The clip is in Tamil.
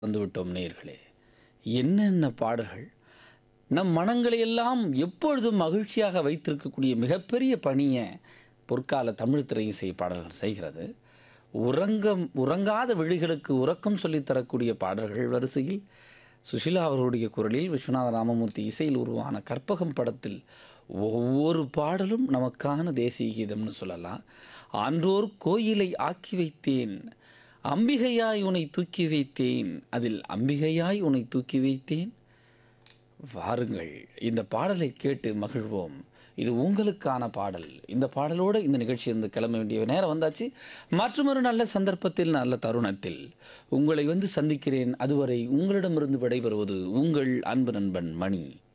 வந்துவிட்டோம் நேர்களே என்னென்ன பாடல்கள் நம் மனங்களை எல்லாம் எப்பொழுதும் மகிழ்ச்சியாக வைத்திருக்கக்கூடிய மிகப்பெரிய பணியை பொற்கால தமிழ் திரை இசை பாடல்கள் செய்கிறது உறங்கம் உறங்காத விழிகளுக்கு உறக்கம் சொல்லித் தரக்கூடிய பாடல்கள் வரிசையில் சுஷிலா அவர்களுடைய குரலில் விஸ்வநாத ராமமூர்த்தி இசையில் உருவான கற்பகம் படத்தில் ஒவ்வொரு பாடலும் நமக்கான தேசிய கீதம்னு சொல்லலாம் ஆன்றோர் கோயிலை ஆக்கி வைத்தேன் அம்பிகையாய் உன்னை தூக்கி வைத்தேன் அதில் அம்பிகையாய் உன்னை தூக்கி வைத்தேன் வாருங்கள் இந்த பாடலை கேட்டு மகிழ்வோம் இது உங்களுக்கான பாடல் இந்த பாடலோடு இந்த நிகழ்ச்சியிலிருந்து கிளம்ப வேண்டிய நேரம் வந்தாச்சு மற்றொரு நல்ல சந்தர்ப்பத்தில் நல்ல தருணத்தில் உங்களை வந்து சந்திக்கிறேன் அதுவரை உங்களிடமிருந்து விடைபெறுவது உங்கள் அன்பு நண்பன் மணி